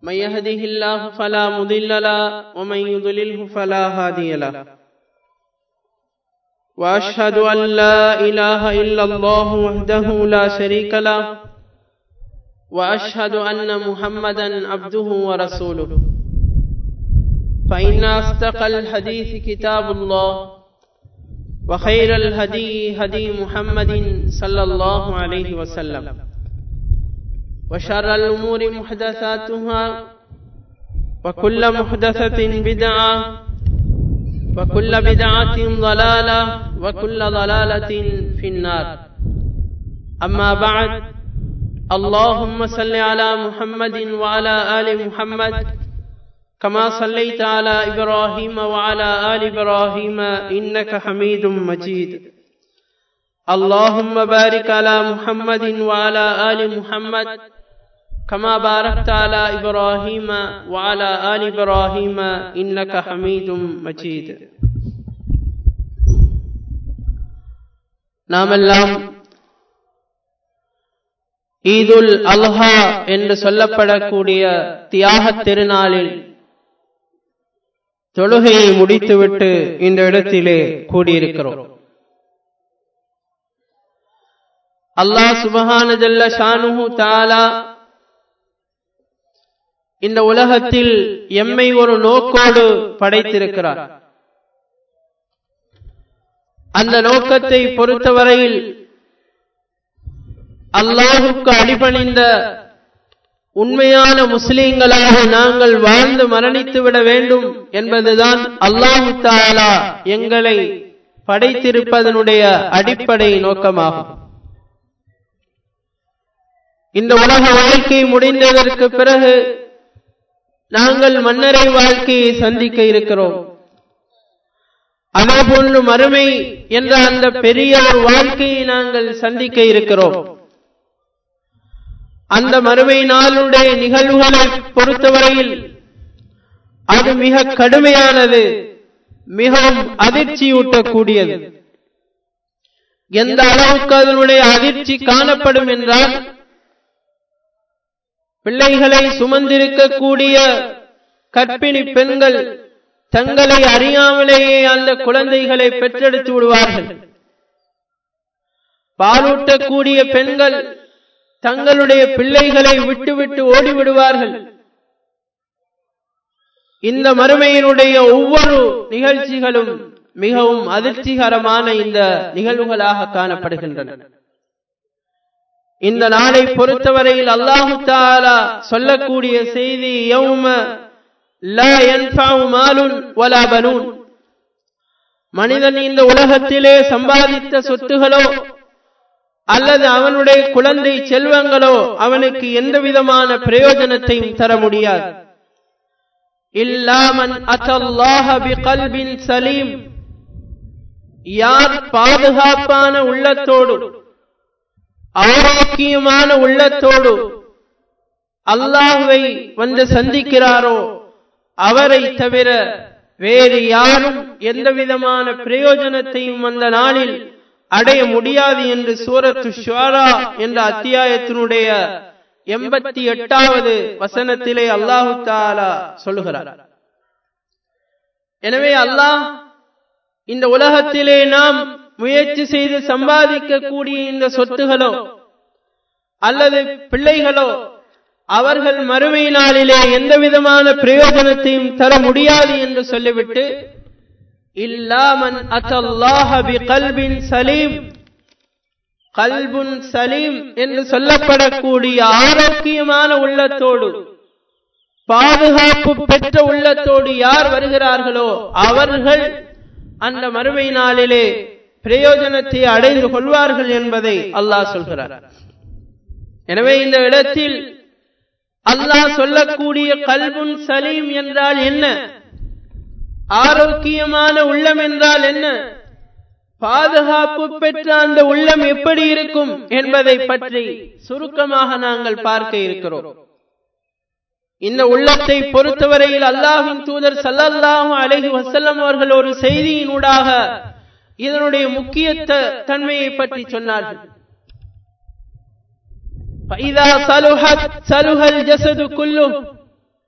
من يهده الله فلا مضل له ومن يضلله فلا هادي له وأشهد أن لا إله إلا الله وحده لا شريك له وأشهد أن محمدا عبده ورسوله فإن أصدق الحديث كتاب الله وخير الهدي هدي محمد صلى الله عليه وسلم وشر الأمور محدثاتها وكل محدثة بدعة وكل بدعة ضلالة وكل ضلالة في النار أما بعد اللهم صل على محمد وعلى آل محمد كما صليت على إبراهيم وعلى آل إبراهيم إنك حميد مجيد اللهم بارك على محمد وعلى آل محمد كما باركت على إبراهيم وعلى آل إبراهيم إنك حميد مجيد நாமெல்லாம் ஈதுல் அல்ஹா என்று சொல்லப்படக்கூடிய தியாக திருநாளில் தொழுகையை முடித்துவிட்டு இந்த இடத்திலே கூடியிருக்கிறோம் அல்லாஹ் சுபஹான ஜல்ல ஷானுஹு தாலா இந்த உலகத்தில் எம்மை ஒரு நோக்கோடு படைத்திருக்கிறார் அந்த நோக்கத்தை பொறுத்தவரையில் அல்லாஹுக்கு அடிபணிந்த உண்மையான முஸ்லீம்களாக நாங்கள் வாழ்ந்து மரணித்து விட வேண்டும் என்பதுதான் அல்லாஹு தாலா எங்களை படைத்திருப்பதனுடைய அடிப்படை நோக்கமாகும் இந்த உலக வாழ்க்கை முடிந்ததற்கு பிறகு நாங்கள் மன்னரை வாழ்க்கையை சந்திக்க இருக்கிறோம் அதேபோன்று மறுமை என்ற அந்த பெரிய ஒரு வாழ்க்கையை நாங்கள் சந்திக்க இருக்கிறோம் அந்த மறுமை நாளுடைய நிகழ்வுகளை பொறுத்தவரையில் அது மிக கடுமையானது மிகவும் அதிர்ச்சியூட்டக்கூடியது எந்த அளவுக்கு அதனுடைய அதிர்ச்சி காணப்படும் என்றால் பிள்ளைகளை சுமந்திருக்கக்கூடிய கற்பிணி பெண்கள் தங்களை அறியாமலேயே அந்த குழந்தைகளை பெற்றெடுத்து விடுவார்கள் பாலூட்டக்கூடிய பெண்கள் தங்களுடைய பிள்ளைகளை விட்டுவிட்டு ஓடிவிடுவார்கள் இந்த மறுமையினுடைய ஒவ்வொரு நிகழ்ச்சிகளும் மிகவும் அதிர்ச்சிகரமான இந்த நிகழ்வுகளாக காணப்படுகின்றன இந்த நாளை பொறுத்தவரையில் அல்லாஹு தாலா சொல்லக்கூடிய செய்தி யௌம லா யன்ஃபஉ மாலுன் வலா பனூன் மனிதன் இந்த உலகத்திலே சம்பாதித்த சொத்துகளோ அல்லது அவனுடைய குழந்தை செல்வங்களோ அவனுக்கு எந்த விதமான பிரயோஜனத்தையும் தர முடியாது இல்லாமன் அத்தல்லாஹ பிகல்பின் சலீம் யார் பாதுகாப்பான உள்ளத்தோடு ஆரோக்கியமான உள்ளத்தோடு அல்லாஹுவை வந்து சந்திக்கிறாரோ அவரை தவிர வேறு யாரும் எந்த விதமான பிரயோஜனத்தையும் அந்த நாளில் அடைய முடியாது என்று சூரத்து ஷுவாரா என்ற அத்தியாயத்தினுடைய எண்பத்தி எட்டாவது வசனத்திலே அல்லாஹு தாலா சொல்லுகிறார் எனவே அல்லாஹ் இந்த உலகத்திலே நாம் முயற்சி செய்து சம்பாதிக்கக்கூடிய இந்த சொத்துகளோ அல்லது பிள்ளைகளோ அவர்கள் மறுமை நாளிலே எந்த விதமான பிரயோஜனத்தையும் தர முடியாது என்று சொல்லிவிட்டு இல்லாமன் அத்தல்லாஹ பி கல்பின் சலீம் கல்புன் சலீம் என்று சொல்லப்படக்கூடிய ஆரோக்கியமான உள்ளத்தோடு பாதுகாப்பு பெற்ற உள்ளத்தோடு யார் வருகிறார்களோ அவர்கள் அந்த மறுமை நாளிலே பிரயோஜனத்தை அடைந்து கொள்வார்கள் என்பதை அல்லாஹ் சொல்கிறார் எனவே இந்த இடத்தில் அல்லாஹ் சொல்லக்கூடிய கல்புன் சலீம் என்றால் என்ன ஆரோக்கியமான உள்ளம் என்றால் என்ன பாதுகாப்பு பெற்ற அந்த உள்ளம் எப்படி இருக்கும் என்பதை பற்றி சுருக்கமாக நாங்கள் பார்க்க இருக்கிறோம் இந்த உள்ளத்தை பொறுத்தவரையில் அல்லாஹின் தூதர் சல்லல்லாஹு அலைஹி வஸல்லம் அவர்கள் ஒரு செய்தியினூடாக இதனுடைய முக்கியத்த தன்மையை பற்றி சொன்னார்கள் فإذا صلحت صلح الجسد كله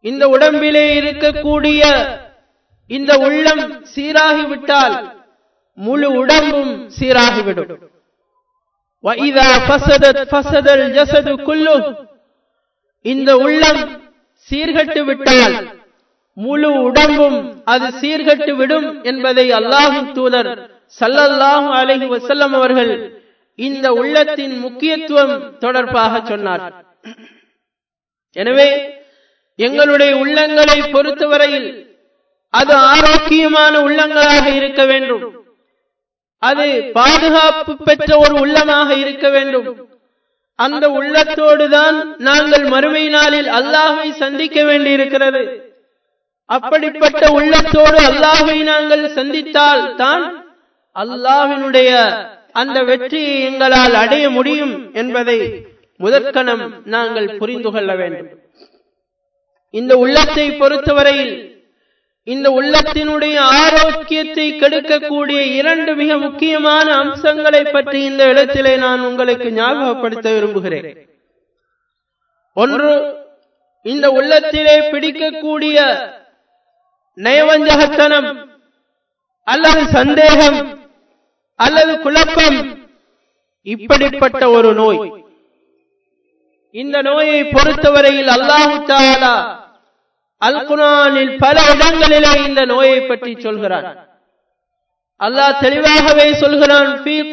இந்த உடம்பிலே இருக்கக்கூடிய இந்த உள்ளம் சீராகிவிட்டால் முழு உடம்பும் சீராகிவிடும் وَإِذَا فَسَدَتْ فَسَدَ الْجَسَدُ كُلُّهُ இந்த உள்ளம் சீர்கட்டு விட்டால் முழு உடம்பும் அது சீர்கட்டு விடும் என்பதை அல்லாஹின் தூதர் சல்லல்லாஹு அலைஹி வஸல்லம் அவர்கள் இந்த உள்ளத்தின் முக்கியத்துவம் தொடர்பாக சொன்னார் எனவே எங்களுடைய உள்ளங்களை பொறுத்தவரையில் அது ஆரோக்கியமான உள்ளங்களாக இருக்க வேண்டும் அது பாதுகாப்பு பெற்ற ஒரு உள்ளமாக இருக்க வேண்டும் அந்த உள்ளத்தோடு தான் நாங்கள் மறுமை நாளில் அல்லாஹை சந்திக்க வேண்டியிருக்கிறது அப்படிப்பட்ட உள்ளத்தோடு அல்லாஹை நாங்கள் சந்தித்தால் தான் அல்லாஹினுடைய அந்த வெற்றியை எங்களால் அடைய முடியும் என்பதை முதற்கணம் நாங்கள் புரிந்து கொள்ள வேண்டும் இந்த உள்ளத்தை பொறுத்தவரையில் இந்த உள்ளத்தினுடைய ஆரோக்கியத்தை கெடுக்கக்கூடிய இரண்டு மிக முக்கியமான அம்சங்களை பற்றி இந்த இடத்திலே நான் உங்களுக்கு ஞாபகப்படுத்த விரும்புகிறேன் ஒன்று இந்த உள்ளத்திலே பிடிக்கக்கூடிய நயவஞ்சகத்தனம் அல்லது சந்தேகம் அல்லது குழப்பம் இப்படிப்பட்ட ஒரு நோய் இந்த நோயை பொறுத்தவரையில் அல்லாஹு தாலா அல் குரானில் பல இடங்களிலே இந்த நோயை பற்றி சொல்கிறான் அல்லாஹ் தெளிவாகவே சொல்கிறான்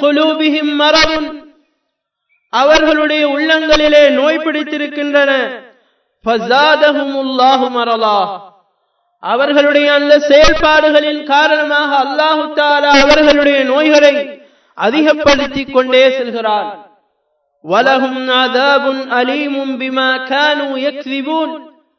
அவர்களுடைய உள்ளங்களிலே நோய் பிடித்திருக்கின்றன அவர்களுடைய அந்த செயல்பாடுகளின் காரணமாக அல்லாஹு தாலா அவர்களுடைய நோய்களை அதிகப்படுத்திக் கொண்டே செல்கிறார் வலகும் அதாபுன் அலீமும் பிமா கானு யக்ஸிபூன்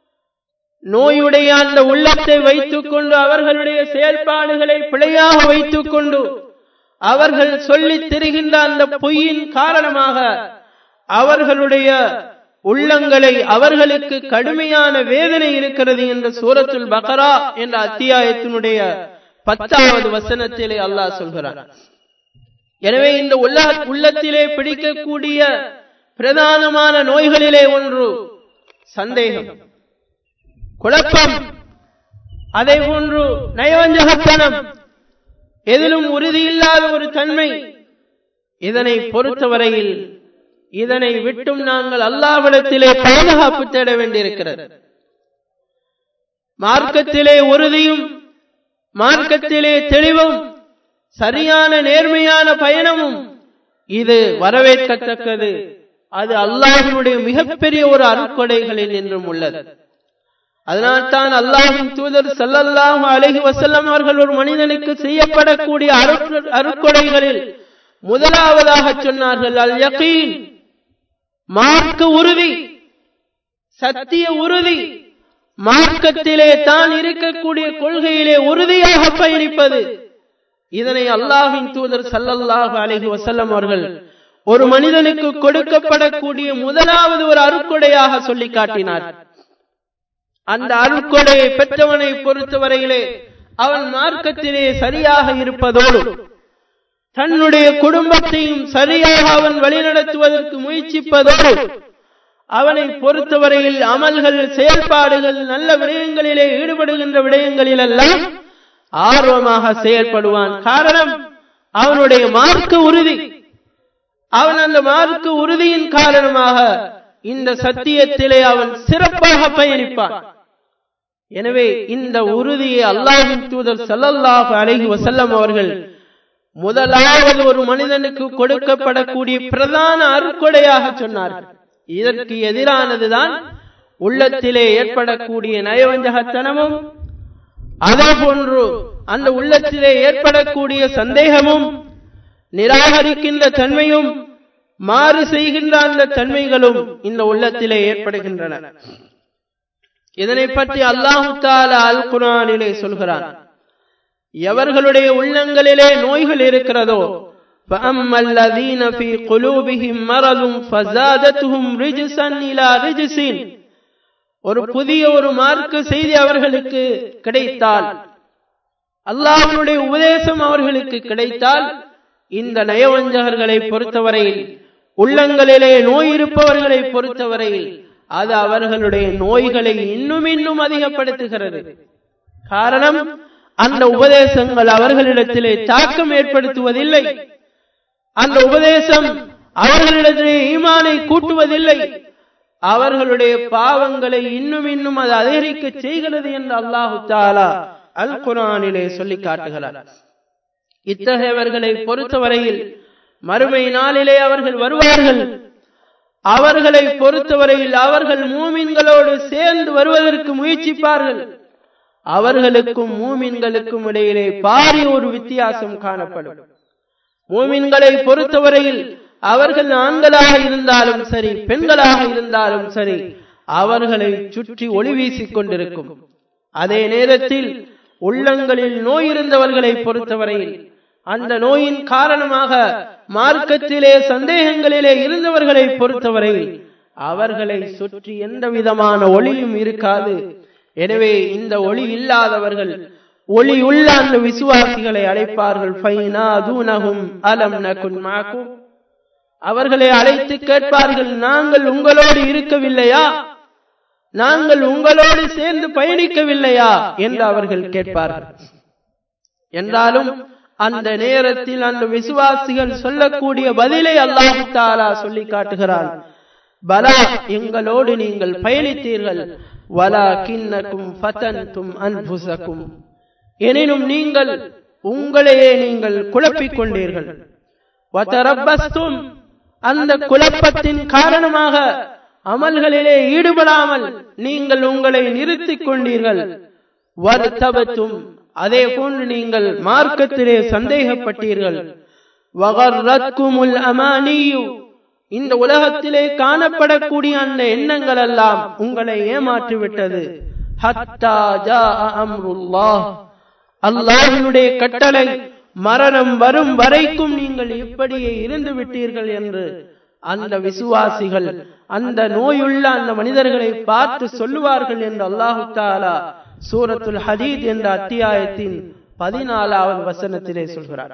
நோயுடைய அந்த உள்ளத்தை வைத்துக் கொண்டு அவர்களுடைய செயல்பாடுகளை பிழையாக வைத்துக் கொண்டு அவர்கள் சொல்லித் திரிகின்ற அந்த பொய்யின் காரணமாக அவர்களுடைய உள்ளங்களை அவர்களுக்கு கடுமையான வேதனை இருக்கிறது என்ற சூரத்துல் பகரா என்ற அத்தியாயத்தினுடைய பத்தாவது வசனத்திலே அல்லாஹ் சொல்கிறார் எனவே இந்த உள்ள உள்ளத்திலே பிடிக்கக்கூடிய பிரதானமான நோய்களிலே ஒன்று சந்தேகம் குழப்பம் அதே போன்று நயவஞ்சகத்தனம் எதிலும் உறுதியில்லாத ஒரு தன்மை இதனை பொறுத்தவரையில் இதனை விட்டும் நாங்கள் அல்லாவிடத்திலே பாதுகாப்பு தேட வேண்டியிருக்கிறது மார்க்கத்திலே உறுதியும் மார்க்கத்திலே தெளிவும் சரியான நேர்மையான பயணமும் இது வரவேற்கத்தக்கது அது அல்லாஹினுடைய மிகப்பெரிய ஒரு அருட்கொடைகளில் என்றும் உள்ளது அதனால்தான் அல்லாஹின் தூதர் சல்லல்லாஹு அலைஹி வசல்லம் அவர்கள் ஒரு மனிதனுக்கு செய்யப்படக்கூடிய அருட்கொடைகளில் முதலாவதாக சொன்னார்கள் அல் யகீன் மார்க்க உறுதி சத்திய உறுதி மார்க்கத்திலே தான் இருக்கக்கூடிய கொள்கையிலே உறுதியாக பயணிப்பது இதனை அல்லாஹின் தூதர் சல்லல்லாஹு அலைஹி வசல்லம் அவர்கள் ஒரு மனிதனுக்கு கொடுக்கப்படக்கூடிய முதலாவது ஒரு அருட்கொடையாக சொல்லி காட்டினார் அந்த அருட்கொடையை பெற்றவனை பொறுத்தவரையிலே அவன் மார்க்கத்திலே சரியாக இருப்பதோடு தன்னுடைய குடும்பத்தையும் சரியாக அவன் வழிநடத்துவதற்கு முயற்சிப்பதோடு அவனை பொறுத்தவரையில் அமல்கள் செயல்பாடுகள் நல்ல விடயங்களிலே ஈடுபடுகின்ற விடயங்களில் எல்லாம் ஆர்வமாக செயல்படுவான் காரணம் அவனுடைய மார்க்க உறுதி அவன் அந்த மார்க்க உறுதியின் காரணமாக இந்த சத்தியத்திலே அவன் சிறப்பாக பயணிப்பான் எனவே இந்த உறுதியை அல்லாஹின் தூதர் சல்லல்லாஹு அலைஹி வசல்லம் அவர்கள் முதலாவது ஒரு மனிதனுக்கு கொடுக்கப்படக்கூடிய பிரதான அருக்கொடையாக சொன்னார்கள் இதற்கு எதிரானதுதான் உள்ளத்திலே ஏற்படக்கூடிய நயவஞ்சகத்தனமும் அதே போன்று அந்த உள்ளத்திலே ஏற்படக்கூடிய சந்தேகமும் நிராகரிக்கின்ற தன்மையும் மாறு செய்கின்ற அந்த தன்மைகளும் இந்த உள்ளத்திலே ஏற்படுகின்றன இதனை பற்றி அல்லாஹு தாலா அல் குரானிலே சொல்கிறான் எவர்களுடைய உள்ளங்களிலே நோய்கள் இருக்கிறதோ فأما الذين في قلوبهم مرض فزادتهم رجسا إلى رجس ஒரு புதிய ஒரு மார்க்க செய்தி அவர்களுக்கு கிடைத்தால் அல்லாஹனுடைய உபதேசம் அவர்களுக்கு கிடைத்தால் இந்த நயவஞ்சகர்களை பொறுத்தவரையில் உள்ளங்களிலே நோய் இருப்பவர்களை பொறுத்தவரையில் அது அவர்களுடைய நோய்களை இன்னும் இன்னும் அதிகப்படுத்துகிறது காரணம் அந்த உபதேசங்கள் அவர்களிடத்திலே தாக்கம் ஏற்படுத்துவதில்லை அந்த உபதேசம் அவர்களிடத்திலே ஈமானை கூட்டுவதில்லை அவர்களுடைய பாவங்களை இன்னும் இன்னும் அது அதிகரிக்க செய்கிறது என்று அல்லாஹு தாலா அல் குரானிலே சொல்லி காட்டுகிறார் இத்தகையவர்களை பொறுத்தவரையில் மறுமை நாளிலே அவர்கள் வருவார்கள் அவர்களை பொறுத்தவரையில் அவர்கள் மூமின்களோடு சேர்ந்து வருவதற்கு முயற்சிப்பார்கள் அவர்களுக்கும் மூமின்களுக்கும் இடையிலே பாரிய ஒரு வித்தியாசம் காணப்படும் மூமின்களை பொறுத்தவரையில் அவர்கள் ஆண்களாக இருந்தாலும் சரி பெண்களாக இருந்தாலும் சரி அவர்களை சுற்றி ஒளி வீசிக் கொண்டிருக்கும் அதே நேரத்தில் உள்ளங்களில் நோய் இருந்தவர்களை பொறுத்தவரையில் அந்த நோயின் காரணமாக மார்க்கத்திலே சந்தேகங்களிலே இருந்தவர்களை பொறுத்தவரையில் அவர்களை சுற்றி எந்த விதமான ஒளியும் இருக்காது எனவே இந்த ஒளி இல்லாதவர்கள் ஒளி உள்ள அந்த விசுவாசிகளை அழைப்பார்கள் அலம் நகுன் மாக்கும் அவர்களை அழைத்து கேட்பார்கள் நாங்கள் உங்களோடு இருக்கவில்லையா நாங்கள் உங்களோடு சேர்ந்து பயணிக்கவில்லையா என்று அவர்கள் கேட்பார்கள் என்றாலும் அந்த நேரத்தில் அந்த விசுவாசிகள் சொல்லக்கூடிய பதிலை அல்லாஹு தாலா சொல்லி காட்டுகிறான் பலா எங்களோடு நீங்கள் பயணித்தீர்கள் வலா கிண்ணக்கும் ஃபதன்தும் அன்புசக்கும் எனினும் நீங்கள் உங்களையே நீங்கள் குழப்பிக் கொண்டீர்கள் வதரப்பஸ்தும் அந்த குழப்பத்தின் காரணமாக அமல்களிலே ஈடுபடாமல் நீங்கள் உங்களை நிறுத்திக் கொண்டீர்கள் வருத்தபத்தும் அதே போன்று நீங்கள் மார்க்கத்திலே சந்தேகப்பட்டீர்கள் வகர்ரத்குமுல் அமானியு இந்த உலகத்திலே காணப்படக்கூடிய அந்த எண்ணங்கள் எல்லாம் உங்களை ஏமாற்றிவிட்டது ஹத்தா ஜா அம்ருல்லாஹ் அல்லாஹினுடைய கட்டளை மரணம் வரும் வரைக்கும் நீங்கள் இப்படியே இருந்து விட்டீர்கள் என்று அந்த விசுவாசிகள் அந்த நோயுள்ள அந்த மனிதர்களை பார்த்து சொல்லுவார்கள் என்று அல்லாஹு தாலா சூரத்துல் ஹதீத் என்ற அத்தியாயத்தின் பதினாலாவது வசனத்திலே சொல்கிறார்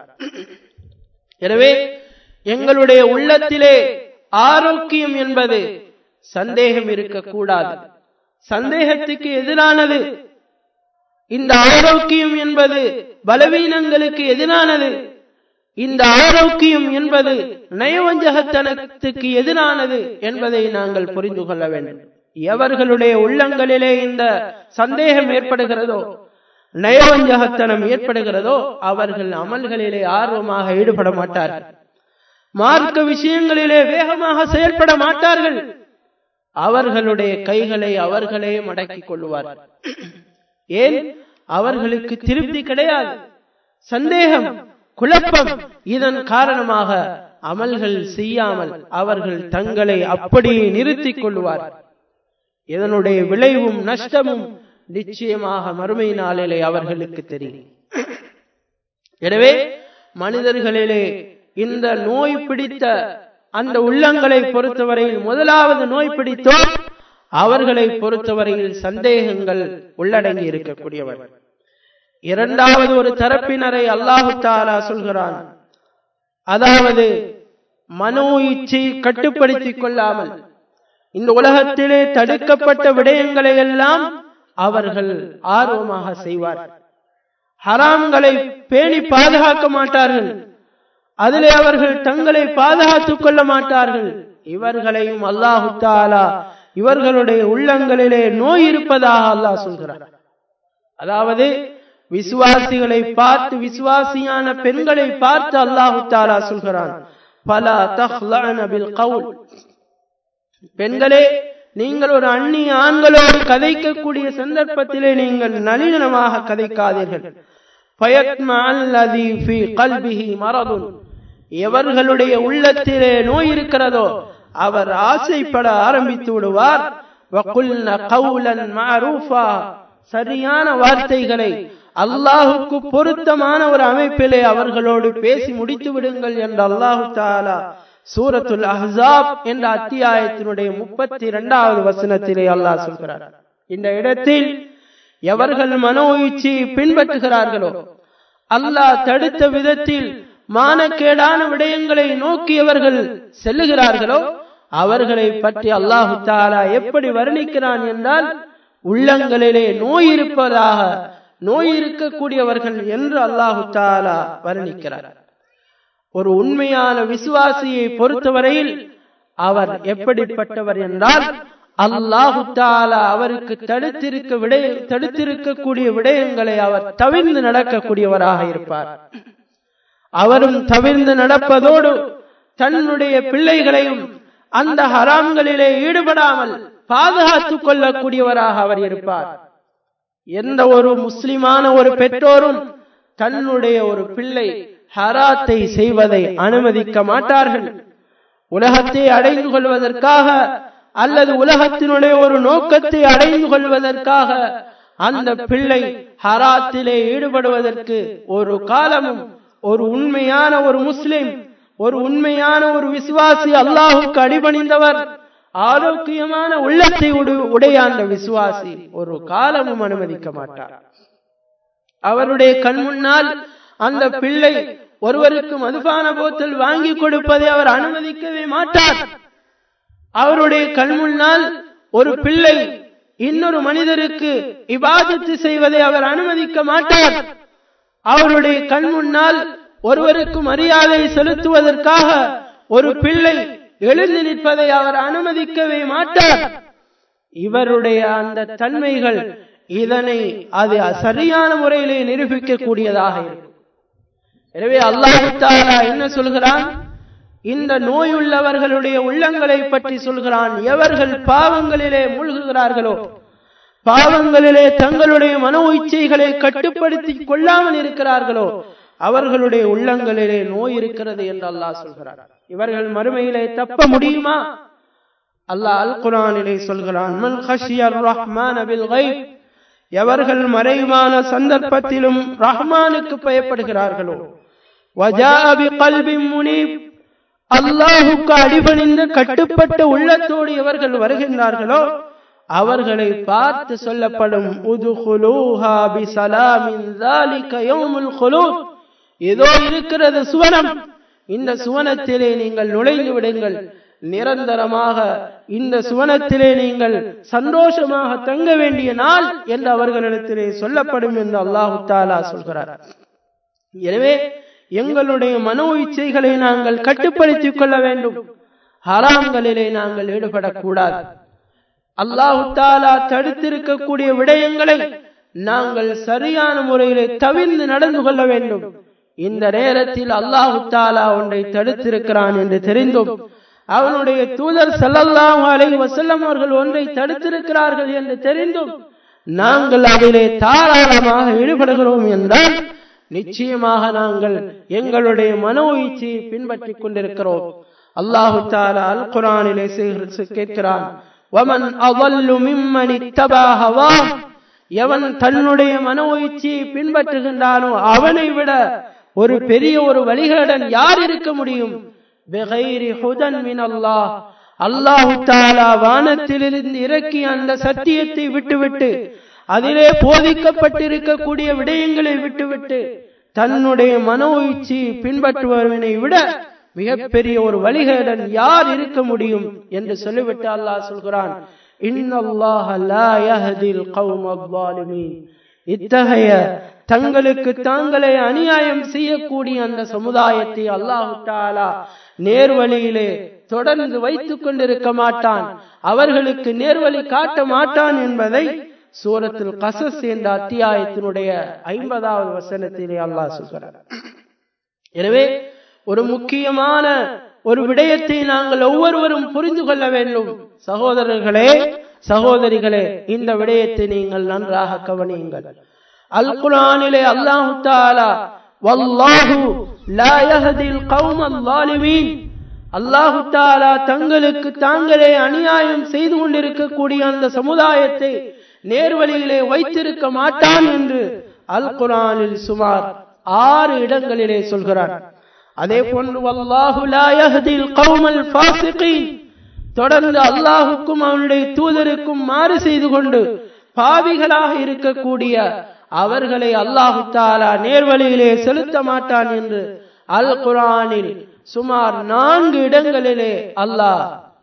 எனவே எங்களுடைய உள்ளத்திலே ஆரோக்கியம் என்பது சந்தேகம் இருக்கக்கூடாது சந்தேகத்துக்கு எதிரானது இந்த ஆரோக்கியம் என்பது பலவீனங்களுக்கு எதிரானது இந்த ஆரோக்கியம் என்பது நயவஞ்சகத்தனத்துக்கு எதிரானது என்பதை நாங்கள் புரிந்து கொள்ள வேண்டும் எவர்களுடைய உள்ளங்களிலே இந்த சந்தேகம் ஏற்படுகிறதோ நயவஞ்சகத்தனம் ஏற்படுகிறதோ அவர்கள் அமல்களிலே ஆர்வமாக ஈடுபட மாட்டார்கள் மார்க்க விஷயங்களிலே வேகமாக செயல்பட மாட்டார்கள் அவர்களுடைய கைகளை அவர்களே மடக்கிக் கொள்வார்கள் ஏன் அவர்களுக்கு திருப்தி கிடையாது சந்தேகம் குழப்பம் இதன் காரணமாக அமல்கள் செய்யாமல் அவர்கள் தங்களை அப்படியே நிறுத்திக் கொள்வார்கள் இதனுடைய விளைவும் நஷ்டமும் நிச்சயமாக மறுமை நாளிலே அவர்களுக்கு தெரியும் எனவே மனிதர்களிலே இந்த நோய் பிடித்த அந்த உள்ளங்களை பொறுத்தவரையில் முதலாவது நோய் பிடித்தோர் அவர்களை பொறுத்தவரையில் சந்தேகங்கள் உள்ளடங்கி இருக்கக்கூடியவர் இரண்டாவது ஒரு தரப்பினரை அல்லாஹு தாலா சொல்கிறான் அதாவது மனோ இச்சை கட்டுப்படுத்திக் கொள்ளாமல் இந்த உலகத்திலே தடுக்கப்பட்ட விடயங்களை எல்லாம் அவர்கள் ஆர்வமாக செய்வார் ஹராம்களை பேணி பாதுகாக்க மாட்டார்கள் அதிலே அவர்கள் தங்களை பாதுகாத்துக் கொள்ள மாட்டார்கள் இவர்களையும் அல்லாஹு தாலா இவர்களுடைய உள்ளங்களிலே நோய் இருப்பதாக அல்லாஹ் சொல்கிறார் அதாவது விசுவாசிகளை பார்த்து விசுவாசியான பெண்களை பார்த்து அல்லாஹு தாலா சொல்கிறான் பல தஹ்லன பில் கவுல் பெண்களே நீங்கள் ஒரு அந்நிய ஆண்களோடு கதைக்கக்கூடிய சந்தர்ப்பத்திலே நீங்கள் நளினமாக கதைக்காதீர்கள் எவர்களுடைய உள்ளத்திலே நோய் இருக்கிறதோ அவர் ஆசைப்பட ஆரம்பித்து விடுவார் சரியான வார்த்தைகளை அல்லாஹுக்கு பொருத்தமான ஒரு அமைப்பிலே அவர்களோடு பேசி முடித்து விடுங்கள் என்று அல்லாஹு தாலா சூரத்துல் அஹாப் என்ற அத்தியாயத்தினுடைய முப்பத்தி இரண்டாவது வசனத்திலே அல்லாஹ் சொல்கிறார் இந்த இடத்தில் எவர்கள் மனோயிச்சியை பின்பற்றுகிறார்களோ அல்லாஹ் தடுத்த விதத்தில் மானக்கேடான விடயங்களை நோக்கியவர்கள் செல்லுகிறார்களோ அவர்களை பற்றி அல்லாஹு தாலா எப்படி வர்ணிக்கிறான் என்றால் உள்ளங்களிலே நோய் இருப்பதாக நோய் இருக்கக்கூடியவர்கள் என்று அல்லாஹு தாலா வர்ணிக்கிறார் ஒரு உண்மையான விசுவாசியை பொறுத்தவரையில் அவர் எப்படிப்பட்டவர் என்றால் அல்லாஹு தாலா அவருக்கு தடுத்திருக்க விடய தடுத்திருக்கக்கூடிய விடயங்களை அவர் தவிர்ந்து நடக்கக்கூடியவராக இருப்பார் அவரும் தவிர்ந்து நடப்பதோடு தன்னுடைய பிள்ளைகளையும் அந்த ஹராம்களிலே ஈடுபடாமல் பாதுகாத்துக் கொள்ளக்கூடியவராக அவர் இருப்பார் எந்த ஒரு முஸ்லிமான ஒரு பெற்றோரும் தன்னுடைய ஒரு பிள்ளை ஹராத்தை செய்வதை அனுமதிக்க மாட்டார்கள் உலகத்தை அடைந்து கொள்வதற்காக அல்லது உலகத்தினுடைய ஒரு நோக்கத்தை அடைந்து கொள்வதற்காக அந்த பிள்ளை ஹராத்திலே ஈடுபடுவதற்கு ஒரு காலமும் ஒரு உண்மையான ஒரு முஸ்லிம் ஒரு உண்மையான ஒரு விசுவாசி அல்லாஹுக்கு அடிபணிந்தவர் ஆரோக்கியமான உள்ளத்தை உடைய அந்த விசுவாசி ஒரு காலமும் அனுமதிக்க மாட்டார் அவருடைய கண் முன்னால் அந்த பிள்ளை ஒருவருக்கு மதுபான போத்தல் வாங்கி கொடுப்பதை அவர் அனுமதிக்கவே மாட்டார் அவருடைய கண் முன்னால் ஒரு பிள்ளை இன்னொரு மனிதருக்கு இபாதத்து செய்வதை அவர் அனுமதிக்க மாட்டார் அவருடைய கண் முன்னால் ஒருவருக்கு மரியாதை செலுத்துவதற்காக ஒரு பிள்ளை எழுந்து நிற்பதை அவர் அனுமதிக்கவே மாட்டார் இவருடைய அந்த தன்மைகள் இதனை அது சரியான முறையிலே நிரூபிக்கக்கூடியதாக இருக்கும் எனவே அல்லாஹு தாலா என்ன சொல்கிறான் இந்த நோயுள்ளவர்களுடைய உள்ளங்களை பற்றி சொல்கிறான் எவர்கள் பாவங்களிலே மூழ்குகிறார்களோ பாவங்களிலே தங்களுடைய மனோ இச்சைகளை கட்டுப்படுத்தி கொள்ளாமல் இருக்கிறார்களோ அவர்களுடைய உள்ளங்களிலே நோய் இருக்கிறது என்று அல்லாஹ் சொல்கிறார் இவர்கள் மறுமையிலே தப்ப முடியுமா அல்லாஹ் அல் குரானிலே சொல்கிறான் மன் ஹஷியர் ரஹ்மான் பில் கைப் எவர்கள் மறைவான சந்தர்ப்பத்திலும் ரஹ்மானுக்கு பயப்படுகிறார்களோ வஜா பி கல்பின் முனீப் அல்லாஹுக்கு அடிபணிந்து கட்டுப்பட்ட உள்ளத்தோடு எவர்கள் வருகின்றார்களோ அவர்களை பார்த்து சொல்லப்படும் உதுகுலூஹா பி சலாமின் ذلك يوم الخلود ஏதோ இருக்கிறது சுவனம் இந்த சுவனத்திலே நீங்கள் நுழைந்து விடுங்கள் நிரந்தரமாக இந்த சுவனத்திலே நீங்கள் சந்தோஷமாக தங்க வேண்டிய நாள் என்று அவர்களிடத்திலே சொல்லப்படும் என்று அல்லாஹு தாலா சொல்கிறார் எனவே எங்களுடைய மனோ இச்சைகளை நாங்கள் கட்டுப்படுத்திக் கொள்ள வேண்டும் ஹராம்களிலே நாங்கள் ஈடுபடக்கூடாது அல்லாஹு தாலா தடுத்திருக்கக்கூடிய விடயங்களை நாங்கள் சரியான முறையிலே தவிர்ந்து நடந்து கொள்ள வேண்டும் இந்த நேரத்தில் அல்லாஹு தாலா ஒன்றை தடுத்திருக்கிறான் என்று தெரிந்தும் அவனுடைய தூதர் செல்லல்லாம் அலை வசல்லம் அவர்கள் ஒன்றை தடுத்திருக்கிறார்கள் என்று தெரிந்தும் நாங்கள் அதிலே தாராளமாக ஈடுபடுகிறோம் என்றால் நிச்சயமாக நாங்கள் எங்களுடைய மனோ இச்சையை பின்பற்றிக் கொண்டிருக்கிறோம் அல்லாஹு தாலா அல் குரானிலே கேட்கிறான் ومن أضل ممن اتبع هواه எவன் தன்னுடைய மனோ இச்சையை பின்பற்றுகின்றானோ அவனை விட ஒரு பெரிய ஒரு வழிகேடன் யார் இருக்க முடியும் பெகைரி ஹுதன் மின் அல்லாஹ் அல்லாஹு தாலா வானத்திலிருந்து இறக்கிய அந்த சத்தியத்தை விட்டுவிட்டு அதிலே போதிக்கப்பட்டிருக்கக்கூடிய விடயங்களை விட்டுவிட்டு தன்னுடைய மனோ இச்சி பின்பற்றுபவனை விட மிகப்பெரிய ஒரு வழிகேடன் யார் இருக்க முடியும் என்று சொல்லிவிட்டு அல்லாஹ் சொல்கிறான் இத்தகைய தங்களுக்கு தாங்களே அநியாயம் செய்யக்கூடிய அந்த சமுதாயத்தை அல்லாஹு தாலா நேர்வழியிலே தொடர்ந்து வைத்துக் கொண்டிருக்க மாட்டான் அவர்களுக்கு நேர்வழி காட்ட மாட்டான் என்பதை சூரத்தில் கசஸ் என்ற அத்தியாயத்தினுடைய ஐம்பதாவது வசனத்திலே அல்லாஹ் சொல்கிறார் எனவே ஒரு முக்கியமான ஒரு விடயத்தை நாங்கள் ஒவ்வொருவரும் புரிந்து கொள்ள வேண்டும் சகோதரர்களே சகோதரிகளே இந்த விடயத்தை நீங்கள் நன்றாக கவனியுங்கள் அல் குரானிலே அல்லாஹு தாலா வல்லாஹு லா யஹ்தில் கௌமல் ஸாலிமீன் அல்லாஹு தாலா தங்களுக்கு தாங்களே அநியாயம் செய்து கொண்டிருக்கக்கூடிய அந்த சமுதாயத்தை நேர்வழியிலே வைத்திருக்க மாட்டான் என்று அல் குரானில் சுமார் ஆறு இடங்களிலே சொல்கிறார் அதே போன்று வல்லாஹு லா யஹ்தில் கௌமல் ஃபாசிகீன் தொடர்ந்து அல்லாஹுக்கும் அவனுடைய தூதருக்கும் மாறு செய்து கொண்டு பாவிகளாக இருக்கக்கூடிய அவர்களை அல்லாஹு தாலா நேர்வழியிலே செலுத்த மாட்டான் என்று அல் குரானில் சுமார் நான்கு இடங்களிலே அல்லாஹ்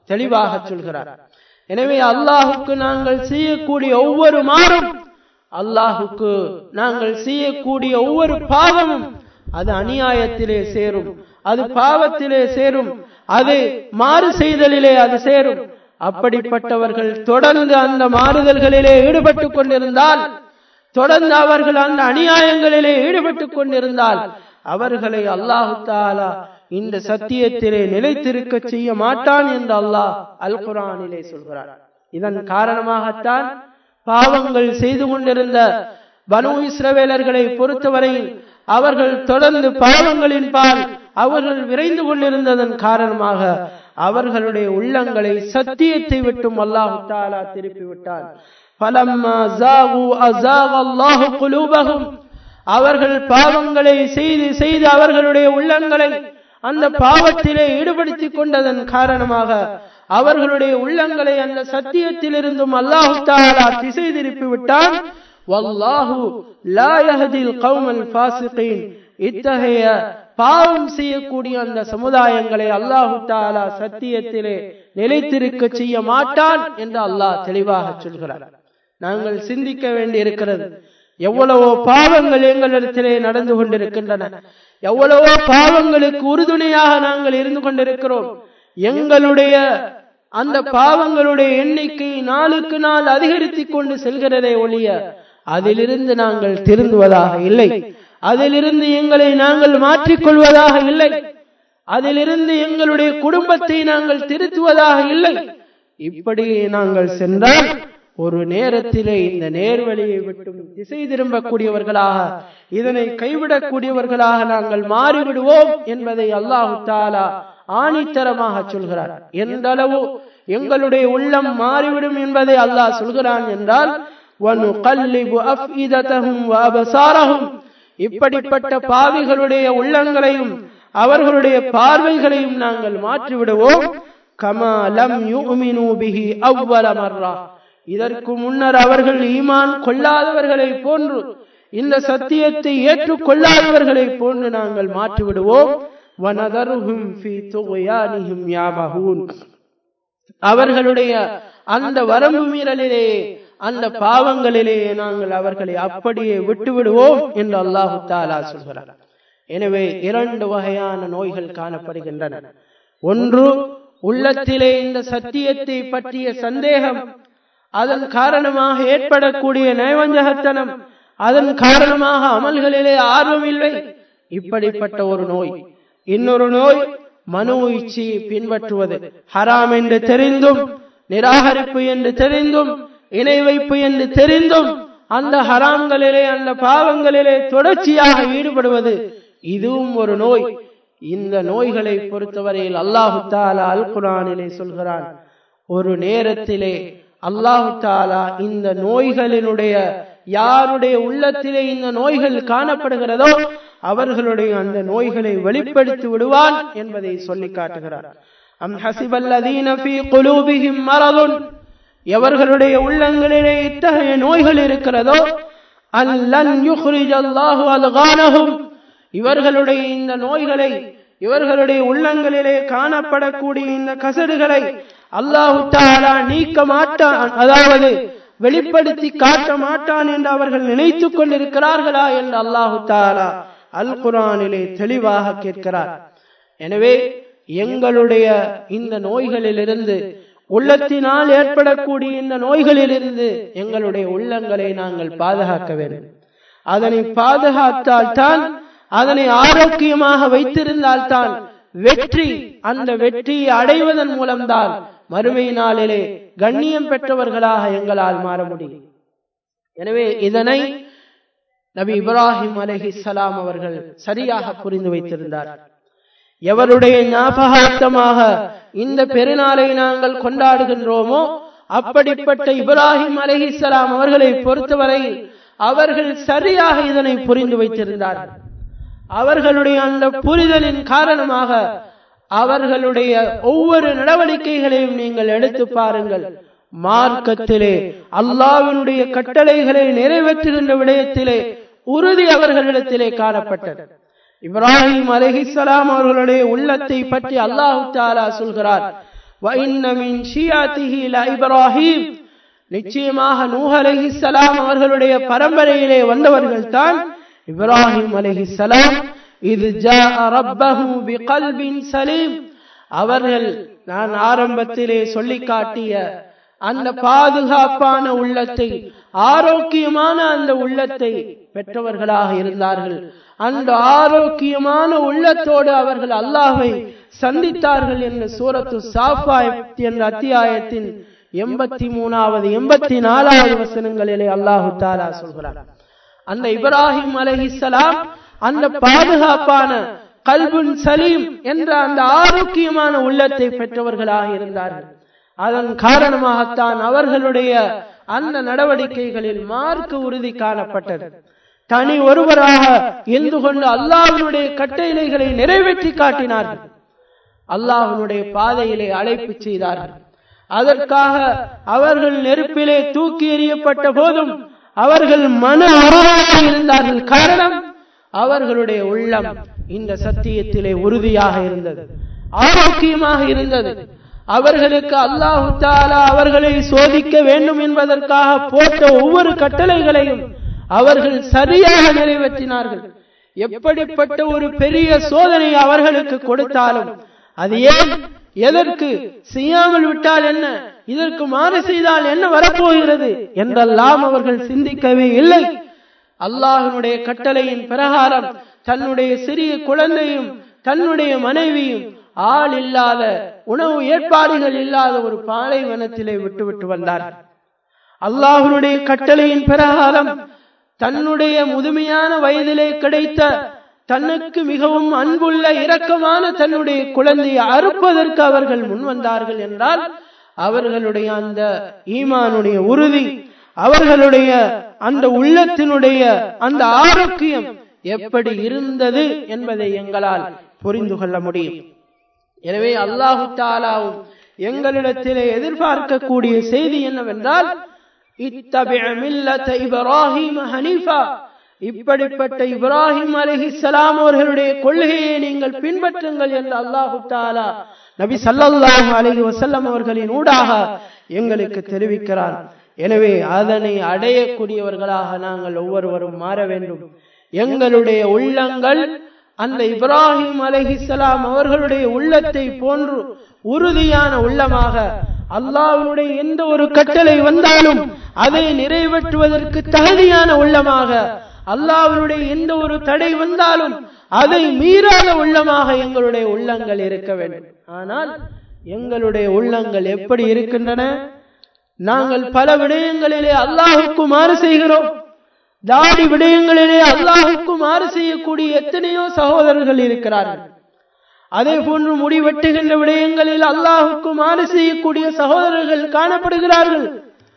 தெளிவாக சொல்கிறார் எனவே அல்லாஹுக்கு நாங்கள் செய்யக்கூடிய ஒவ்வொரு மாறும் அல்லாஹுக்கு நாங்கள் செய்யக்கூடிய ஒவ்வொரு பாவமும் அது அநியாயத்திலே சேரும் அது பாவத்திலே சேரும் அது மாறு செய்தலிலே அது சேரும் அப்படிப்பட்டவர்கள் தொடர்ந்து அந்த மாறுதல்களிலே ஈடுபட்டுக் கொண்டிருந்தால் தொடர்ந்து அவர்கள் அந்த அநியாயங்களிலே ஈடுபட்டுக் கொண்டிருந்தால் அவர்களை அல்லாஹு தாலா இந்த சத்தியத்திலே நிலைத்திருக்க செய்ய மாட்டான் என்று அல்லாஹ் அல் குரானிலே சொல்கிறார் இதன் காரணமாகத்தான் பாவங்கள் செய்து கொண்டிருந்த பனு இஸ்ரவேலர்களை பொறுத்தவரையில் அவர்கள் தொடர்ந்து பாவங்களின் பால் அவர்கள் விரைந்து கொண்டிருந்ததன் காரணமாக அவர்களுடைய உள்ளங்களை சத்தியத்தை விட்டும் அல்லாஹு தாலா திருப்பி விட்டான் பலம்மா ஜாகு அஸாக அல்லாஹு குலூபஹும் அவர்கள் பாவங்களை செய்து செய்து அவர்களுடைய உள்ளங்களை அந்த பாவத்திலே ஈடுபடுத்திக் கொண்டதன் காரணமாக அவர்களுடைய உள்ளங்களை அந்த சத்தியத்திலிருந்தும் அல்லாஹு தாலா திசை திருப்பி விட்டான் வல்லாஹு லா யஹ்தில் கௌமல் ஃபாசிகீன் இத்தகைய பாவம் செய்யக்கூடிய அந்த சமுதாயங்களை அல்லாஹு தாலா சத்தியத்திலே நிலைத்திருக்க செய்ய மாட்டான் என்று அல்லாஹ் தெளிவாக சொல்கிறார் நாங்கள் சிந்திக்க வேண்டி இருக்கிறது எவ்வளவோ பாவங்கள் எங்களிடத்திலே நடந்து கொண்டிருக்கின்றன எவ்வளவோ பாவங்களுக்கு உறுதுணையாக நாங்கள் இருந்து கொண்டிருக்கிறோம் எங்களுடைய அந்த பாவங்களுடைய எண்ணிக்கை நாளுக்கு நாள் அதிகரித்துக் கொண்டு செல்கிறதே ஒழிய அதிலிருந்து நாங்கள் திருந்துவதாக இல்லை அதிலிருந்து எங்களை நாங்கள் மாற்றிக்கொள்வதாக இல்லை அதிலிருந்து எங்களுடைய குடும்பத்தை நாங்கள் திருத்துவதாக இல்லை இப்படி நாங்கள் சென்றால் ஒரு நேரத்திலே இந்த நேர்வழியை விட்டும் திசை திரும்பக்கூடியவர்களாக இதனை கைவிடக்கூடியவர்களாக நாங்கள் மாறிவிடுவோம் என்பதை அல்லாஹு தாலா ஆணித்தரமாக சொல்கிறார் எந்த அளவு எங்களுடைய உள்ளம் மாறிவிடும் என்பதை அல்லாஹ் சொல்கிறான் என்றால் இப்படிப்பட்ட பாவிகளுடைய உள்ளங்களையும் அவர்களுடைய பார்வைகளையும் நாங்கள் மாற்றிவிடுவோம் கமாலம் யூமினு பிஹி அவ்வல மர்ரா இதற்கு முன்னர் அவர்கள் ஈமான் கொள்ளாதவர்களை போன்று இந்த சத்தியத்தை ஏற்றுக்கொள்ளாதவர்களை போன்று நாங்கள் மாற்றிவிடுவோம் வனதருகும் அவர்களுடைய அந்த வரம்பு மீறலிலே அந்த பாவங்களிலேயே நாங்கள் அவர்களை அப்படியே விட்டு விடுவோம் என்று அல்லாஹு தாலா சொல்கிறார் எனவே இரண்டு வகையான நோய்கள் காணப்படுகின்றன ஒன்று உள்ளத்திலே இந்த சத்தியத்தை பற்றிய சந்தேகம் அதன் காரணமாக ஏற்படக்கூடிய நயவஞ்சகத்தனம் அதன் காரணமாக அமல்களிலே ஆர்வம் இல்லை இப்படிப்பட்ட ஒரு நோய் இன்னொரு நோய் மனு இச்சையை பின்பற்றுவது ஹராம் என்று தெரிந்தும் நிராகரிப்பு என்று தெரிந்தும் இணை வைப்பு என்று தெரிந்தும் அந்த ஹராம்களிலே அந்த பாவங்களிலே தொடர்ச்சியாக ஈடுபடுவது இதுவும் ஒரு நோய் இந்த நோய்களை பொறுத்தவரையில் அல்லாஹு தாலா அல் குரானிலே சொல்கிறான் ஒரு நேரத்திலே அல்லாஹு தாலா இந்த நோய்களினுடைய யாருடைய உள்ளத்திலே இந்த நோய்கள் காணப்படுகிறதோ அவர்களுடைய அந்த நோய்களை வெளிப்படுத்தி விடுவான் என்பதை சொல்லி காட்டுகிறார் அம் ஹசிபல்லதீன ஃபீ குலூபிஹிம் மரதுன் எவர்களுடைய உள்ளங்களிலே இத்தகைய நோய்கள் இருக்கிறதோ அல்லன் யுஹ்ரிஜ் அல்லாஹு அல்கானஹும் இவர்களுடைய இந்த நோய்களை இவர்களுடைய உள்ளங்களிலே காணப்படக்கூடிய இந்த கசடுகளை அல்லாஹு தாலா நீக்க மாட்டான் அதாவது வெளிப்படுத்தி காட்ட மாட்டான் என்று அவர்கள் நினைத்துக் கொண்டிருக்கிறார்களா என்று அல்லாஹு தாலா அல் குரானிலே தெளிவாக கேட்கிறார் எனவே எங்களுடைய இந்த நோய்களிலிருந்து உள்ளத்தினால் ஏற்படக்கூடிய இந்த நோய்களிலிருந்து எங்களுடைய உள்ளங்களை நாங்கள் பாதுகாக்க வேண்டும் அதனை பாதுகாத்தால் தான் அதனை ஆரோக்கியமாக வைத்திருந்தால் தான் வெற்றி அந்த வெற்றியை அடைவதன் மூலம்தான் மறுமை நாளிலே கண்ணியம் பெற்றவர்களாக எங்களால் மாற முடியும் எனவே இதனை நபி இப்ராஹிம் அலஹிசலாம் அவர்கள் சரியாக புரிந்து வைத்திருந்தார் எவருடைய ஞாபகார்த்தமாக இந்த பெருநாளை நாங்கள் கொண்டாடுகின்றோமோ அப்படிப்பட்ட இப்ராஹிம் அலஹிசலாம் அவர்களை பொறுத்தவரை அவர்கள் சரியாக இதனை புரிந்து வைத்திருந்தார்கள் அவர்களுடைய அந்த புரிதலின் காரணமாக அவர்களுடைய ஒவ்வொரு நடவடிக்கைகளையும் நீங்கள் எடுத்து பாருங்கள் மார்க்கத்திலே அல்லாவினுடைய கட்டளைகளை நிறைவேற்றுகின்ற விடயத்திலே உறுதி அவர்களிடத்திலே காணப்பட்டது இப்ராஹிம் அலஹிசலாம் அவர்களுடைய உள்ளத்தை பற்றி அல்லாஹு தாலா சொல்கிறார் وَإِنَّ مِنْ شِيَعَتِهِ لَإِبْرَاهِيمَ நிச்சயமாக நூஹ் அலைஹிஸ்ஸலாம் அவர்களுடைய பரம்பரையிலே வந்தவர்கள் தான் இப்ராஹிம் அலைஹிஸ்ஸலாம் இது ஜாஅ ரப்பஹு பிகல்பின் சலீம் அவர்கள் நான் ஆரம்பத்திலே சொல்லி காட்டிய அந்த பாதுகாப்பான உள்ளத்தை ஆரோக்கியமான அந்த உள்ளத்தை பெற்றவர்களாக இருந்தார்கள் அந்த ஆரோக்கியமான உள்ளத்தோடு அவர்கள் அல்லாஹை சந்தித்தார்கள் என்று சூரத்து சாஃபா என்ற அத்தியாயத்தின் எண்பத்தி மூணாவது எண்பத்தி நாலாவது வசனங்களிலே அல்லாஹு தாலா சொல்கிறார் அந்த இப்ராஹிம் அலைஹிஸ்ஸலாம் அந்த பாதுகாப்பான கல்புன் சலீம் என்ற அந்த ஆரோக்கியமான உள்ளத்தை பெற்றவர்களாக இருந்தார்கள் அதன் காரணமாகத்தான் அவர்களுடைய அந்த நடவடிக்கைகளில் மார்க்க உறுதி காணப்பட்டது தனி ஒருவராக இருந்து கொண்டு அல்லாஹ்வினுடைய கட்டளைகளை நிறைவேற்றி காட்டினார்கள் அல்லாஹ்வினுடைய பாதையிலே அழைப்பு செய்தார்கள் அதற்காக அவர்கள் நெருப்பிலே தூக்கி எறியப்பட்ட போதும் அவர்கள் மன உறவாக இருந்தார்கள் காரணம் அவர்களுடைய உள்ளம் இந்த சத்தியத்திலே உறுதியாக இருந்தது ஆரோக்கியமாக இருந்தது அவர்களுக்கு அல்லாஹு தாலா அவர்களை சோதிக்க வேண்டும் என்பதற்காக போட்ட ஒவ்வொரு கட்டளைகளையும் அவர்கள் சரியாக நிறைவேற்றினார்கள் எப்படிப்பட்ட ஒரு பெரிய சோதனை அவர்களுக்கு கொடுத்தாலும் அது ஏன் எதற்கு செய்யாமல் விட்டால் என்ன இதற்கு மாறு செய்தால் என்ன வரப்போகிறது என்றெல்லாம் அவர்கள் சிந்திக்கவே இல்லை அல்லாஹனுடைய கட்டளையின் பிரகாரம் தன்னுடைய சிறிய குழந்தையும் தன்னுடைய மனைவியும் ஆள் இல்லாத உணவு ஏற்பாடுகள் இல்லாத ஒரு பாலைவனத்திலே விட்டுவிட்டு வந்தார்கள் அல்லாஹனுடைய கட்டளையின் பிரகாரம் தன்னுடைய முதுமையான வயதிலே கிடைத்த தன்னுக்கு மிகவும் அன்புள்ள இரக்கமான தன்னுடைய குழந்தையை அறுப்பதற்கு அவர்கள் முன்வந்தார்கள் என்றால் அவர்களுடைய அந்த ஈமானுடைய உறுதி அவர்களுடைய அந்த உள்ளத்தினுடைய அந்த ஆரோக்கியம் எப்படி இருந்தது என்பதை எங்களால் புரிந்து கொள்ள முடியும் எனவே அல்லாஹு தாலாவும் எங்களிடத்திலே எதிர்பார்க்கக்கூடிய செய்தி என்னவென்றால் இப்ராஹிம் ஹனீஃபா இப்படிப்பட்ட இப்ராஹிம் அலிஹிஸ்லாம் அவர்களுடைய கொள்கையை நீங்கள் பின்பற்றுங்கள் என்று அல்லாஹு தாலா நபி சல்லல்லாஹு அலஹி வசல்லம் அவர்களின் ஊடாக எங்களுக்கு தெரிவிக்கிறார் எனவே அதனை அடையக்கூடியவர்களாக நாங்கள் ஒவ்வொருவரும் மாற வேண்டும் எங்களுடைய உள்ளங்கள் அந்த இப்ராஹிம் அலஹிசலாம் அவர்களுடைய உள்ளத்தை போன்று உறுதியான உள்ளமாக அல்லாஹ்வுடைய எந்த ஒரு கட்டளை வந்தாலும் அதை நிறைவேற்றுவதற்கு தகுதியான உள்ளமாக அல்லாஹ்வுடைய எந்த ஒரு தடை வந்தாலும் அதை மீறாத உள்ளமாக எங்களுடைய உள்ளங்கள் இருக்க வேண்டும் ஆனால் எங்களுடைய உள்ளங்கள் எப்படி இருக்கின்றன நாங்கள் பல விடயங்களிலே அல்லாஹுக்கு மாறு செய்கிறோம் தாடி விடயங்களிலே அல்லாஹுக்கு மாறு செய்யக்கூடிய எத்தனையோ சகோதரர்கள் இருக்கிறார்கள் அதே போன்று முடி வெட்டுகின்ற விடயங்களில் அல்லாஹுக்கு மாறு செய்யக்கூடிய சகோதரர்கள் காணப்படுகிறார்கள்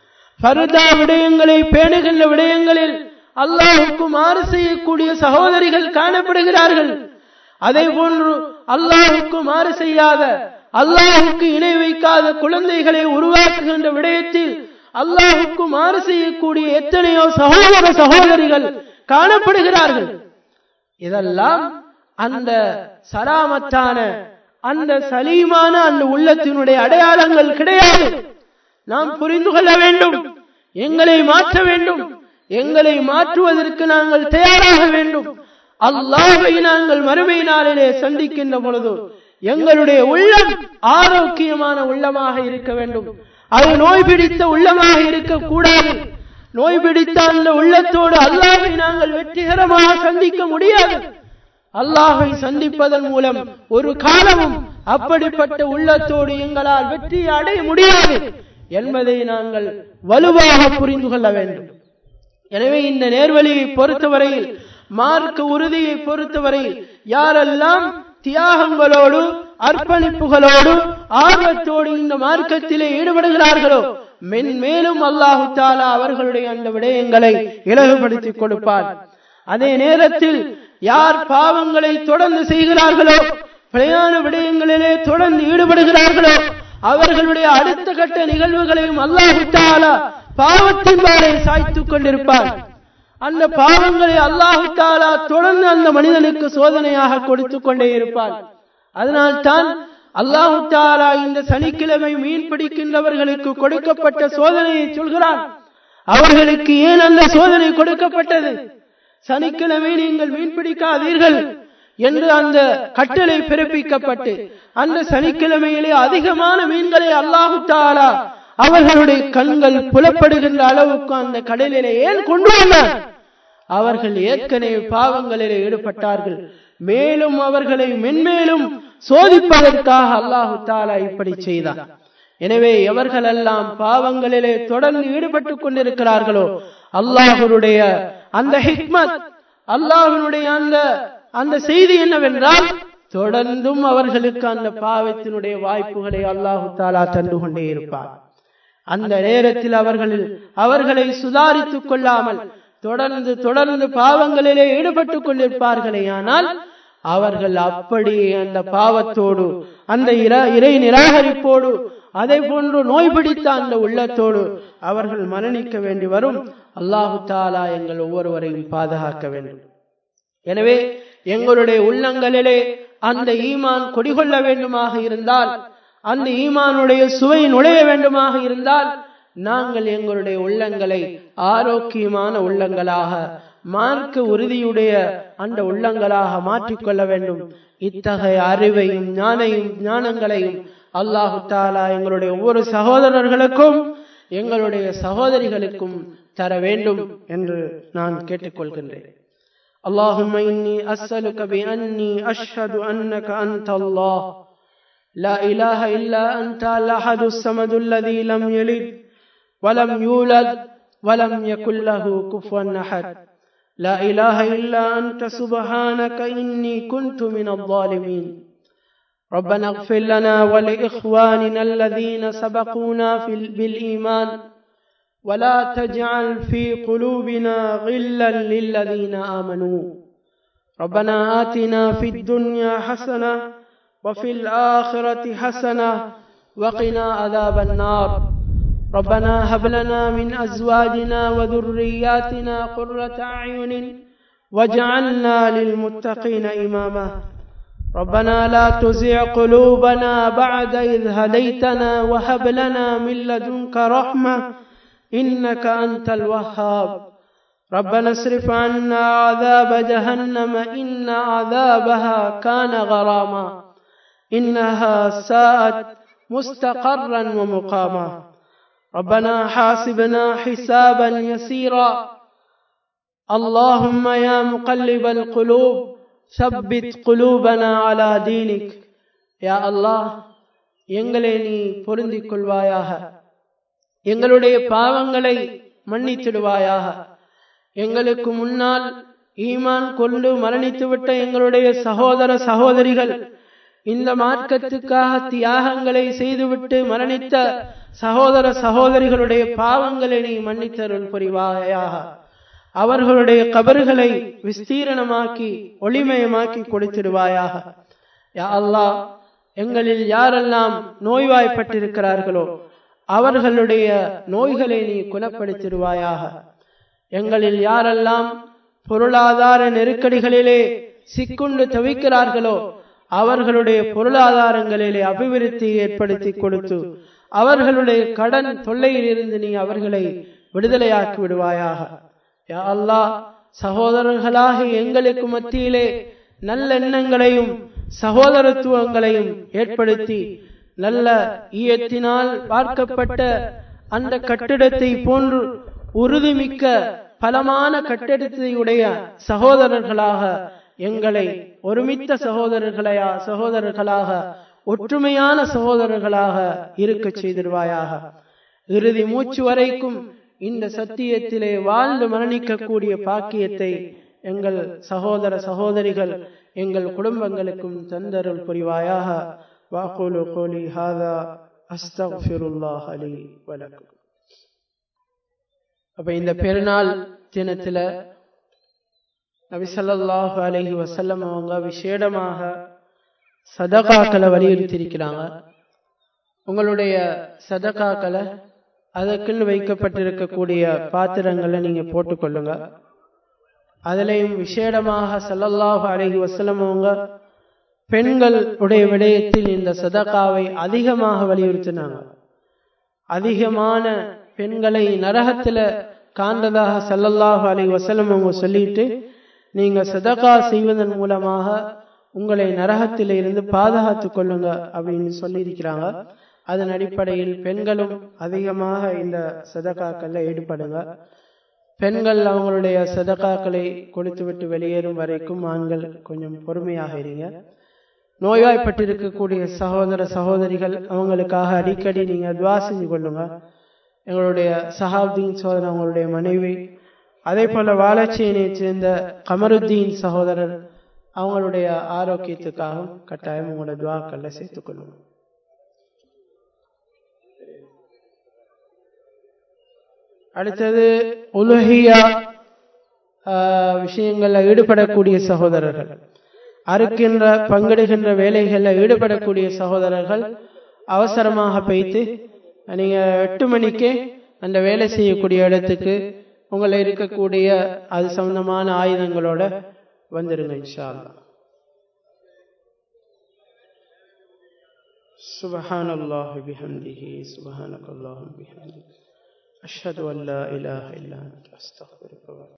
பருதா விடயங்களை பேணுகின்ற விடயங்களில் அல்லாஹுக்கு மாறு செய்யக்கூடிய சகோதரிகள் காணப்படுகிறார்கள் அதே போன்று அல்லாஹுக்கு மாறு செய்யாத அல்லாஹுக்கு இணை வைக்காத குழந்தைகளை உருவாக்குகின்ற விடயத்தில் அல்லாஹுக்கு மாறு செய்யக்கூடிய எத்தனையோ சகோதர சகோதரிகள் காணப்படுகிறார்கள் இதெல்லாம் அந்த சலாமத்தான அந்த சலீமான அந்த உள்ளத்தினுடைய அடையாளங்கள் கிடையாது நாம் புரிந்து கொள்ள வேண்டும் எங்களை மாற்ற வேண்டும் எங்களை மாற்றுவதற்கு நாங்கள் தயாராக வேண்டும் அல்லாஹை நாங்கள் மறுமை நாளிலே சந்திக்கின்ற பொழுது எங்களுடைய உள்ளம் ஆரோக்கியமான உள்ளமாக இருக்க வேண்டும் அது நோய் பிடித்த உள்ளமாக இருக்கக்கூடாது நோய் பிடித்த அந்த உள்ளத்தோடு அல்லாஹை நாங்கள் வெற்றிகரமாக சந்திக்க முடியாது அல்லாஹை சந்திப்பதன் மூலம் ஒரு காலமும் அப்படிப்பட்ட உள்ளத்தோடு எங்களால் வெற்றி அடைய முடியாது என்பதை நாங்கள் வலுவாக புரிந்து கொள்ள வேண்டும் எனவே இந்த நேர்வழியை பொறுத்தவரையில் மார்க்க உறுதியை பொறுத்தவரையில் யாரெல்லாம் தியாகங்களோடு அர்ப்பணிப்புகளோடு ஆர்வத்தோடு இந்த மார்க்கத்திலே ஈடுபடுகிறார்களோ மென்மேலும் அல்லாஹு தாலா அவர்களுடைய அந்த விடயங்களை இலகுபடுத்திக் கொடுப்பார் அதே நேரத்தில் யார் பாவங்களை தொடர்ந்து செய்கிறார்களோ பிரயாண விடயங்களிலே தொடர்ந்து ஈடுபடுகிறார்களோ அவர்களுடைய அடுத்த கட்ட நிகழ்வுகளையும் அல்லாஹு தாலா பாவத்தின் மேலே சாய்த்துக் கொண்டிருப்பார் அந்த பாவங்களை அல்லாஹு தாலா தொடர்ந்து அந்த மனிதனுக்கு சோதனையாக கொடுத்து கொண்டே இருப்பார் அதனால் தான் அல்லாஹு தாலா இந்த சனிக்கிழமை மீன் பிடிக்கின்றவர்களுக்கு கொடுக்கப்பட்ட சோதனையை சொல்கிறான் அவர்களுக்கு ஏன் அந்த சோதனை கொடுக்கப்பட்டது சனிக்கிழமை நீங்கள் மீன் பிடிக்காதீர்கள் என்று அந்த கட்டளை பிறப்பிக்கப்பட்டு அந்த சனிக்கிழமையிலே அதிகமான மீன்களை அல்லாஹு தாலா அவர்களுடைய கண்கள் புலப்படுகின்ற அளவுக்கு அந்த கடலிலே ஏன் கொண்டு வந்தார் அவர்கள் ஏற்கனவே பாவங்களிலே ஈடுபட்டார்கள் மேலும் அவர்களை மென்மேலும் சோதிப்பதற்காக அல்லாஹு தாலா இப்படி செய்தார் எனவே எவர்களெல்லாம் பாவங்களிலே தொடர்ந்து ஈடுபட்டுக் கொண்டிருக்கிறார்களோ அல்லாஹருடைய அந்த ஹிக்மத் அல்லாஹனுடைய அந்த அந்த செய்தி என்னவென்றால் தொடர்ந்தும் அவர்களுக்கு அந்த பாவத்தினுடைய வாய்ப்புகளை அல்லாஹு தாலா தந்து கொண்டே இருப்பார் அந்த நேரத்தில் அவர்கள் அவர்களை சுதாரித்துக் கொள்ளாமல் தொடர்ந்து தொடர்ந்து பாவங்களிலே ஈடுபட்டுக் கொண்டிருப்பார்களே ஆனால் அவர்கள் அப்படியே அந்த பாவத்தோடு அந்த இறை நிராகரிப்போடு அதை போன்று நோய் பிடித்த அந்த உள்ளத்தோடு அவர்கள் மரணிக்க வேண்டி வரும் அல்லாஹு தாலா எங்கள் ஒவ்வொருவரையும் பாதுகாக்க வேண்டும் எனவே எங்களுடைய உள்ளங்களிலே அந்த ஈமான் குடிகொள்ள வேண்டுமாக இருந்தால் அந்த ஈமானுடைய சுவை நுழைய வேண்டுமாக இருந்தால் நாங்கள் எங்களுடைய உள்ளங்களை ஆரோக்கியமான உள்ளங்களாக மார்க்க உறுதியுடைய அந்த உள்ளங்களாக மாற்றிக்கொள்ள வேண்டும் இத்தகைய அறிவையும் ஞானையும் ஞானங்களையும் அல்லாஹு தாலா எங்களுடைய ஒவ்வொரு சகோதரர்களுக்கும் எங்களுடைய சகோதரிகளுக்கும் தர வேண்டும் என்று நான் கேட்டுக்கொள்கின்றேன் اللهم إني أسألك بأني أشهد أنك أنت الله لا إله إلا أنت الأحد الصمد الذي لم يلد ولم يولد ولم يكن له كفوا أحد لا إله إلا أنت سبحانك إني كنت من الظالمين ربنا اغفر لنا ولإخواننا الذين سبقونا في بالإيمان ولا تجعل في قلوبنا غلا للذين آمنوا ربنا آتنا في الدنيا حسنة وفي الآخرة حسنة وقنا عذاب النار ربنا هب لنا من أزواجنا وذرياتنا قرة أعين واجعلنا للمتقين إماما ربنا لا تزع قلوبنا بعد إذ هديتنا وهب لنا من لدنك رحمة إنك أنت الوهاب ربنا اصرف عنا عذاب جهنم إن عذابها كان غراما إنها ساءت مستقرا ومقاما ربنا حاسبنا حسابا يسيرا اللهم يا مقلب القلوب ثبت قلوبنا على دينك يا الله எங்களை நீ பொருந்திக் கொள்வாயாக எங்களுடைய பாவங்களை மன்னித்திடுவாயாக எங்களுக்கு முன்னால் ஈமான் கொண்டு மரணித்துவிட்ட எங்களுடைய சகோதர சகோதரிகள் இந்த மார்க்கத்துக்காக தியாகங்களை செய்துவிட்டு மரணித்த சகோதர சகோதரிகளுடைய பாவங்களை நீ மன்னித்தருள் புரிவாயாக அவர்களுடைய கபறுகளை விஸ்தீரணமாக்கி ஒளிமயமாக்கி கொடுத்திடுவாயாக யா அல்லாஹ் எங்களில் யாரெல்லாம் நோய்வாய்ப்பட்டிருக்கிறார்களோ அவர்களுடைய நோய்களை நீ குணப்படுத்திடுவாயாக எங்களில் யாரெல்லாம் பொருளாதார நெருக்கடிகளிலே சிக்குண்டு தவிக்கிறார்களோ அவர்களுடைய பொருளாதாரங்களிலே அபிவிருத்தி ஏற்படுத்தி கொடுத்து அவர்களுடைய கடன் தொல்லையில் இருந்து நீ அவர்களை விடுதலையாக்கி விடுவாயாக யா அல்லாஹ் சகோதரர்களாக எங்களுக்கு மத்தியிலே நல்லெண்ணங்களையும் சகோதரத்துவங்களையும் ஏற்படுத்தி நல்ல ஈயத்தினால் பார்க்கப்பட்ட அந்த கட்டிடத்தை போன்று உறுதிமிக்க பலமான கட்டிடத்தையுடைய சகோதரர்களாக எங்களை ஒருமித்த சகோதரர்களையா சகோதரர்களாக ஒற்றுமையான சகோதரர்களாக இருக்க செய்திருவாயாக இறுதி மூச்சு வரைக்கும் இந்த சத்தியத்திலே வாழ்ந்து மரணிக்கக்கூடிய பாக்கியத்தை எங்கள் சகோதர சகோதரிகள் எங்கள் குடும்பங்களுக்கும் தந்தருள் புரிவாயாக வாக்குலு கோலி ஹாதா அஸ்தக்ஃபிருல்லாஹ் அலி வலக்கும் அப்ப இந்த பெருநாள் தினத்துல நபிசல்லாஹு அலஹி வசல்லம் அவங்க விசேடமாக சதகாக்களை வலியுறுத்தியிருக்கிறாங்க உங்களுடைய சதகாக்களை அதற்குன்னு வைக்கப்பட்டிருக்கக்கூடிய பாத்திரங்களை நீங்க போட்டுக்கொள்ளுங்க அதுலேயும் விசேடமாக சல்லல்லாஹு அலஹி வசல்லம் அவங்க பெண்கள் உடைய விடயத்தில் இந்த சதகாவை அதிகமாக வலியுறுத்தினாங்க அதிகமான பெண்களை நரகத்துல காண்டதாக சல்லல்லாஹு அலி வசலம் அவங்க சொல்லிட்டு நீங்க சதகா செய்வதன் மூலமாக உங்களை நரகத்தில இருந்து பாதுகாத்துக் கொள்ளுங்க அப்படின்னு சொல்லியிருக்கிறாங்க அதன் அடிப்படையில் பெண்களும் அதிகமாக இந்த சதகாக்கள்ல ஈடுபடுங்க பெண்கள் அவங்களுடைய சதகாக்களை கொடுத்துவிட்டு வெளியேறும் வரைக்கும் ஆண்கள் கொஞ்சம் பொறுமையாக இருங்க நோய்வாய்ப்பட்டிருக்கக்கூடிய சகோதர சகோதரிகள் அவங்களுக்காக அடிக்கடி நீங்க துவா செஞ்சு கொள்ளுங்க எங்களுடைய சஹாப்தீன் சோதரர் அவங்களுடைய மனைவி அதே போல வாழச்சியனை சேர்ந்த கமருத்தீன் சகோதரர் அவங்களுடைய ஆரோக்கியத்துக்காகவும் கட்டாயம் உங்களோட துவாக்கள்ல சேர்த்துக் கொள்ளுங்க அடுத்தது உலகியா விஷயங்கள்ல ஈடுபடக்கூடிய சகோதரர்கள் அறுக்கின்ற பங்கிடுகின்ற வேலைகளில் ஈடுபடக்கூடிய சகோதரர்கள் அவசரமாக வைத்து நீங்க எட்டு மணிக்கே அந்த வேலை செய்யக்கூடிய இடத்துக்கு உங்களை இருக்கக்கூடிய அது சம்பந்தமான ஆயுதங்களோட வந்துருங்க இன்ஷா அல்லா سبحان الله بحمده سبحانك اللهم بحمدك أشهد أن لا إله إلا أنت أستغفرك